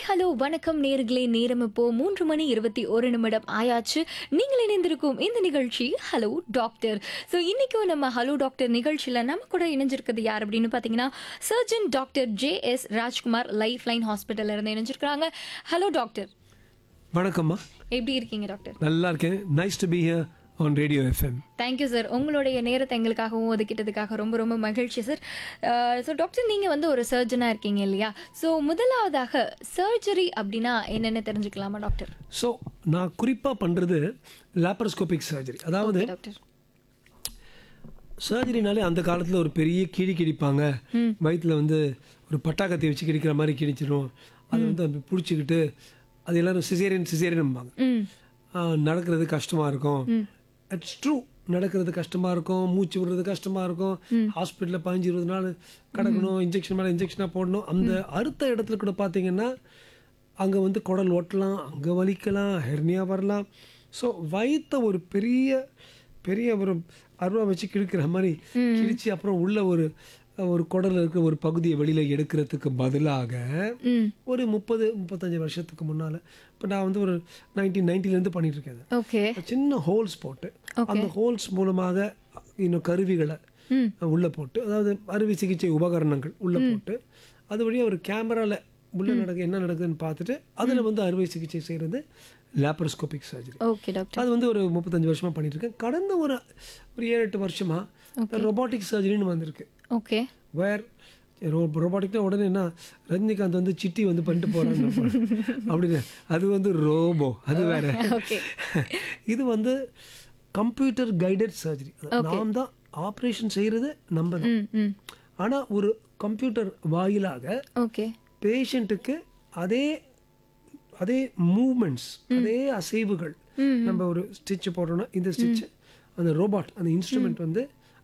Hi hello வணக்கம் நேர்களே நேரம் இப்போ மூன்று மணி இருபத்தி ஒரு நிமிடம் ஆயாச்சு நீங்கள் இணைந்திருக்கும் இந்த நிகழ்ச்சி ஹலோ டாக்டர் ஸோ இன்னைக்கும் நம்ம ஹலோ டாக்டர் நிகழ்ச்சியில் நம்ம கூட இணைஞ்சிருக்கிறது யார் அப்படின்னு பார்த்தீங்கன்னா surgeon doctor J S Rajkumar life line ஹாஸ்பிட்டல்ல இருந்து இணைஞ்சிருக்கிறாங்க ஹலோ டாக்டர் வணக்கம்மா எப்படி இருக்கீங்க டாக்டர் நல்லா இருக்கேன் nice to be here on radio FM thank you sir உங்களுடைய நேரத்தை எங்களுக்காகவும் ஒதுக்கிட்டதுக்காக ரொம்ப ரொம்ப மகிழ்ச்சி சார் ஸோ டாக்டர் நீங்கள் வந்து ஒரு சர்ஜனாக இருக்கீங்க இல்லையா ஸோ முதலாவதாக சர்ஜரி அப்படின்னா என்னென்ன தெரிஞ்சுக்கலாமா டாக்டர் ஸோ நான் குறிப்பாக பண்ணுறது லேப்ரோஸ்கோபிக் சர்ஜரி அதாவது டாக்டர் சர்ஜரினாலே அந்த காலத்தில் ஒரு பெரிய கிழி கிடிப்பாங்க வயிற்றில் வந்து ஒரு பட்டாக்கத்தை வச்சு கிடிக்கிற மாதிரி கிடிச்சிடும் அதை வந்து அப்படி பிடிச்சிக்கிட்டு அது எல்லாரும் சிசேரியன் சிசேரியன்பாங்க ம் நடக்கிறது கஷ்டமாக இருக்கும் இட்ஸ் ட்ரூ நடக்கிறது கஷ்டமாக இருக்கும் மூச்சு விடுறது கஷ்டமாக இருக்கும் ஹாஸ்பிட்டலில் பதினஞ்சு இருபது நாள் கிடக்கணும் இன்ஜெக்ஷன் மேலே இன்ஜெக்ஷனாக போடணும் அந்த அறுத்த இடத்துல கூட பார்த்தீங்கன்னா அங்கே வந்து குடல் ஓட்டலாம் அங்கே வலிக்கலாம் ஹெர்னியா வரலாம் ஸோ வயிற்ற ஒரு பெரிய பெரிய ஒரு அருவா வச்சு கிழிக்கிற மாதிரி கிழிச்சு அப்புறம் உள்ள ஒரு ஒரு குடல்ல இருக்க ஒரு பகுதியை வெளியில் எடுக்கிறதுக்கு பதிலாக ம் ஒரு முப்பது முப்பத்தஞ்சு வருஷத்துக்கு முன்னால் இப்போ நான் வந்து ஒரு நைன்டீன் நைன்டிலேருந்து பண்ணிட்டு இருக்கேன் இதை. ஓகே சின்ன ஹோல்ஸ் போட்டு அந்த ஹோல்ஸ் மூலமாக இன்னும் கருவிகளை ம். உள்ள போட்டு அதாவது அறுவை சிகிச்சை உபகரணங்கள் உள்ள போட்டு அது வழியாக ஒரு கேமரால உள்ள நடக்க என்ன நடக்குதுன்னு பார்த்துட்டு அதில் வந்து அறுவை சிகிச்சை செய்கிறது லேப்ரோஸ்கோபிக் சர்ஜரி ஓகே டாக்டர் அது வந்து ஒரு முப்பத்தஞ்சு வருஷமா பண்ணிட்டு இருக்கேன் கடந்த ஒரு ஒரு ஏழு எட்டு வருஷமா ரொபாட்டிக் சர்ஜரின்னு வந்திருக்கு ஓகே வேர் ரொபாட்டிக்னா உடனே என்ன ரஜினிகாந்த் வந்து சிட்டி வந்து பண்ணிட்டு போறான்னு அப்படின்னு அது வந்து ரோபோ அது வேற ஓகே இது வந்து கம்ப்யூட்டர் கைடட் சர்ஜரி நாம் தான் ஆப்ரேஷன் செய்யறது நம்ம தான் ம் ம் ஆனா ஒரு கம்ப்யூட்டர் வாயிலாக ஓகே பேஷண்ட்டுக்கு அதே அதே மூமெண்ட்ஸ் அதே அசைவுகள் நம்ம ஒரு ஸ்டிச் போடுறோம்னா இந்த ஸ்டிச் அந்த ரோபாட் அந்த இன்ஸ்ட்ருமெண்ட் வந்து